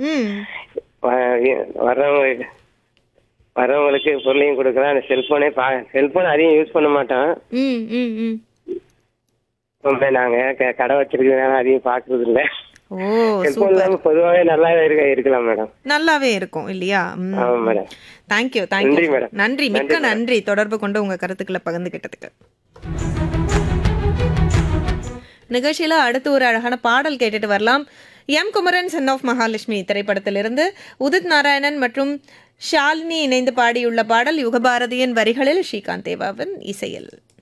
ம் வ- வர்றவங்களுக்கு வர்றவங்களுக்கு பொருளையும் கொடுக்கலாம் அந்த செல்போனே பா செல்போன் அதிகம் யூஸ் பண்ண மாட்டோம் ம் ம் ம் ரொம்ப நாங்க க- கடை வச்சிருக்கிறதுனால அதிகம் பார்க்கறது இல்ல ஓ செல்போன் சூப்பர் இல்லாம பொதுவாகவே நல்லா இருக்க இருக்கலாம் மேடம் நல்லாவே இருக்கும் இல்லையா ம் ஆமா மேடம் தேங்க்யூ நன்றி தேங்க்யூ மேடம். நன்றி மிக்க நன்றி மேடம். நன்றி தொடர்பு கொண்டு உங்க கருத்துக்களை பகிர்ந்துகிட்டதுக்கு நிகழ்ச்சியில அடுத்து ஒரு அழகான பாடல் கேட்டுட்டு வரலாம் M Kumaran son of Mahalakshmi திரைப்படத்திலிருந்து உதித் நாராயணன் மற்றும் ஷாலினி இணைந்து பாடியுள்ள பாடல் யுகபாரதியின் வரிகளில் ஸ்ரீகாந்த் தேவாவின் இசையில்